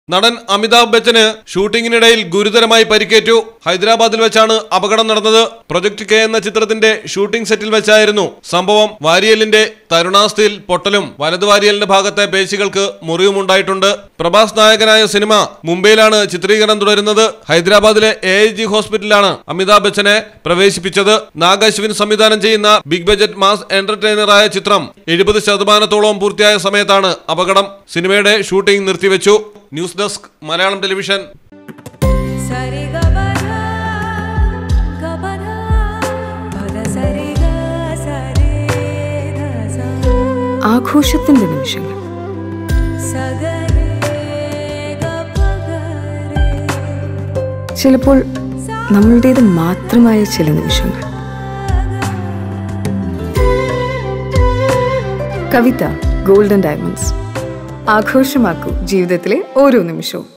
നടൻ അമിതാഭ് ബച്ചന് ഷൂട്ടിങ്ങിനിടയിൽ ഗുരുതരമായി പരിക്കേറ്റു ഹൈദരാബാദിൽ വെച്ചാണ് അപകടം നടന്നത് പ്രൊജക്ട് കെ എന്ന ചിത്രത്തിന്റെ ഷൂട്ടിംഗ് സെറ്റിൽ വെച്ചായിരുന്നു സംഭവം വാരിയലിന്റെ തരുണാസ്ഥയിൽ പൊട്ടലും വലതു വാരിയലിന്റെ ഭാഗത്തെ പേശികൾക്ക് മുറിവുമുണ്ടായിട്ടുണ്ട് പ്രഭാസ് നായകനായ സിനിമ മുംബൈയിലാണ് ചിത്രീകരണം തുടരുന്നത് ഹൈദരാബാദിലെ എ ഐ ജി ഹോസ്പിറ്റലിലാണ് അമിതാഭ് ബച്ചനെ പ്രവേശിപ്പിച്ചത് നാഗ് അശ്വിൻ സംവിധാനം ചെയ്യുന്ന ബിഗ് ബജറ്റ് മാസ് എന്റർടൈനറായ ചിത്രം എഴുപത് ശതമാനത്തോളം പൂർത്തിയായ സമയത്താണ് അപകടം സിനിമയുടെ ഷൂട്ടിംഗ് നിർത്തിവെച്ചു ന്യൂസ് ഡെസ്ക് മലയാളം ടെലിവിഷൻ സരി ഗ പധ ഗ പധ പദ സരി ഗ സരി ധ സ ആഘോഷത്തിന്റെ നിമിഷങ്ങൾ സഗരേ ഗ പഗരേ ചിലപ്പോൾ നമ്മളുടേത് മാത്രമായ ചില നിമിഷങ്ങൾ കവിത ഗോൾഡൻ ഡയമണ്ട്സ് ആഘോഷമാക്കൂ ജീവിതത്തിലെ ഓരോ നിമിഷവും